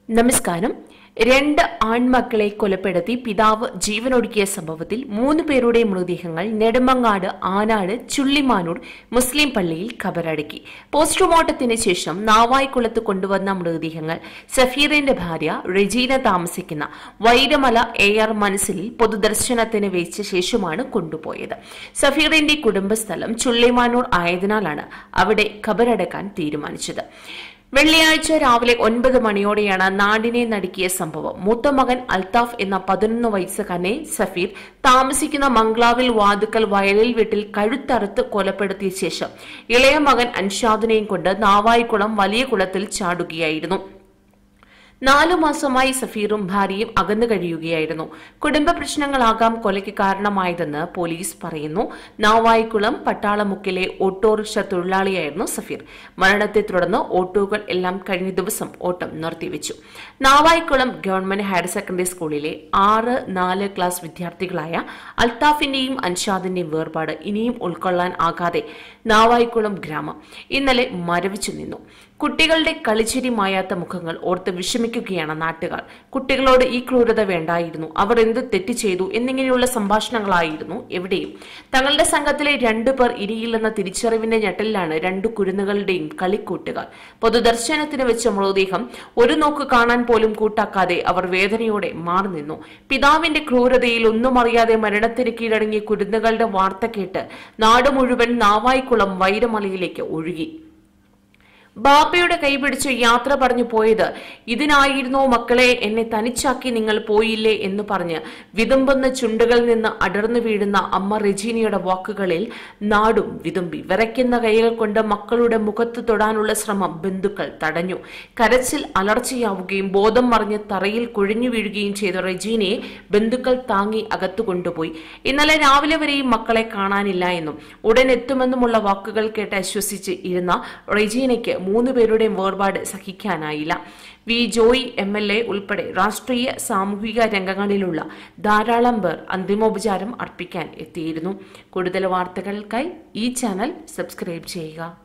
നമസ്കാരം രണ്ട് ആൺമക്കളെ കൊലപ്പെടുത്തി പിതാവ് ജീവനൊടുക്കിയ സംഭവത്തിൽ മൂന്ന് പേരുടെ മൃതദേഹങ്ങൾ നെടുമങ്ങാട് ആനാട് ചുള്ളിമാനൂർ മുസ്ലിം പള്ളിയിൽ കബറടക്കി പോസ്റ്റ്മോർട്ടത്തിന് ശേഷം നാവായിക്കുളത്ത് കൊണ്ടുവന്ന മൃതദേഹങ്ങൾ സഫീറിന്റെ ഭാര്യ റെജീന താമസിക്കുന്ന വൈരമല എ ആർ മനസ്സിലിൽ പൊതുദർശനത്തിന് വെച്ച ശേഷമാണ് കൊണ്ടുപോയത് സഫീറിന്റെ കുടുംബസ്ഥലം ചുള്ളിമാനൂർ ആയതിനാലാണ് അവിടെ കബറടക്കാൻ തീരുമാനിച്ചത് വെള്ളിയാഴ്ച രാവിലെ ഒൻപത് മണിയോടെയാണ് നാടിനെ നടുക്കിയ സംഭവം മൂത്ത മകൻ അൽത്താഫ് എന്ന പതിനൊന്ന് വയസ്സുകാരനെ സഫീർ താമസിക്കുന്ന മംഗ്ലാവിൽ വാതുക്കൽ വയലിൽ വീട്ടിൽ കഴുത്തറുത്ത് കൊലപ്പെടുത്തിയ ശേഷം ഇളയ മകൻ അൻഷാദിനെയും കൊണ്ട് നാവായിക്കുളം വലിയ കുളത്തിൽ ചാടുകയായിരുന്നു നാലു മാസമായി സഫീറും ഭാര്യയും അകന്നു കഴിയുകയായിരുന്നു കുടുംബ പ്രശ്നങ്ങളാകാം കൊലയ്ക്ക് കാരണമായതെന്ന് പോലീസ് പറയുന്നു നാവായിക്കുളം പട്ടാളമുക്കിലെ ഓട്ടോറിക്ഷ തൊഴിലാളിയായിരുന്നു സഫീർ മരണത്തെ തുടർന്ന് ഓട്ടോകൾ എല്ലാം കഴിഞ്ഞ ദിവസം ഓട്ടം നിർത്തിവെച്ചു നാവായിക്കുളം ഗവൺമെന്റ് ഹയർ സെക്കൻഡറി സ്കൂളിലെ ആറ് നാല് ക്ലാസ് വിദ്യാർത്ഥികളായ അൽത്താഫിന്റെയും അൻഷാദിന്റെയും വേർപാട് ഇനിയും ഉൾക്കൊള്ളാൻ ആകാതെ നാവായിക്കുളം ഗ്രാമം ഇന്നലെ മരവിച്ചു നിന്നു കുട്ടികളുടെ കളിച്ചിരി മായാത്ത മുഖങ്ങൾ ഓർത്ത് വിഷമിക്കുകയാണ് നാട്ടുകാർ കുട്ടികളോട് ഈ ക്രൂരത വേണ്ടായിരുന്നു അവർ എന്ത് തെറ്റ് ചെയ്തു എന്നിങ്ങനെയുള്ള സംഭാഷണങ്ങളായിരുന്നു എവിടെയും തങ്ങളുടെ സംഘത്തിലെ രണ്ടു പേർ ഇരിയില്ലെന്ന തിരിച്ചറിവിന്റെ ഞെട്ടലിലാണ് രണ്ടു കുരുന്നുകളുടെയും കളിക്കൂട്ടുകാർ പൊതുദർശനത്തിന് വെച്ച മൃതദേഹം ഒരു നോക്ക് കാണാൻ പോലും കൂട്ടാക്കാതെ അവർ വേദനയോടെ മാറി നിന്നു പിതാവിന്റെ ക്രൂരതയിൽ ഒന്നും അറിയാതെ മരണത്തിന് കീഴടങ്ങിയ കുരുന്നുകളുടെ വാർത്ത കേട്ട് നാട് മുഴുവൻ നാവായിക്കുളം വൈരമലയിലേക്ക് ഒഴുകി ബാപ്പയുടെ കൈപിടിച്ച് യാത്ര പറഞ്ഞു പോയത് ഇതിനായിരുന്നോ മക്കളെ എന്നെ തനിച്ചാക്കി നിങ്ങൾ പോയില്ലേ എന്ന് പറഞ്ഞ് വിതുമ്പുന്ന ചുണ്ടുകളിൽ നിന്ന് അടർന്നു വീഴുന്ന അമ്മ റെജീനയുടെ വാക്കുകളിൽ നാടും വിതുമ്പി വിറയ്ക്കുന്ന കൈകൾ കൊണ്ട് മക്കളുടെ മുഖത്ത് തൊടാനുള്ള ശ്രമം ബന്ധുക്കൾ തടഞ്ഞു കരച്ചിൽ അലർച്ചയാവുകയും ബോധം മറിഞ്ഞ് തറയിൽ കുഴിഞ്ഞു വീഴുകയും ചെയ്ത റെജീനയെ ബന്ധുക്കൾ താങ്ങി അകത്തു കൊണ്ടുപോയി ഇന്നലെ രാവിലെ വരെയും മക്കളെ കാണാനില്ല എന്നും ഉടൻ എത്തുമെന്നുമുള്ള വാക്കുകൾ കേട്ട് അശ്വസിച്ച് ഇരുന്ന റെജീനയ്ക്ക് മൂന്ന് പേരുടെയും വേർപാട് സഹിക്കാനായില്ല V Joy M L A ഉൾപ്പെടെ രാഷ്ട്രീയ സാമൂഹിക രംഗങ്ങളിലുള്ള ധാരാളം പേർ അന്തിമോപചാരം അർപ്പിക്കാൻ എത്തിയിരുന്നു കൂടുതൽ വാർത്തകൾക്കായി ഈ ചാനൽ സബ്സ്ക്രൈബ് ചെയ്യുക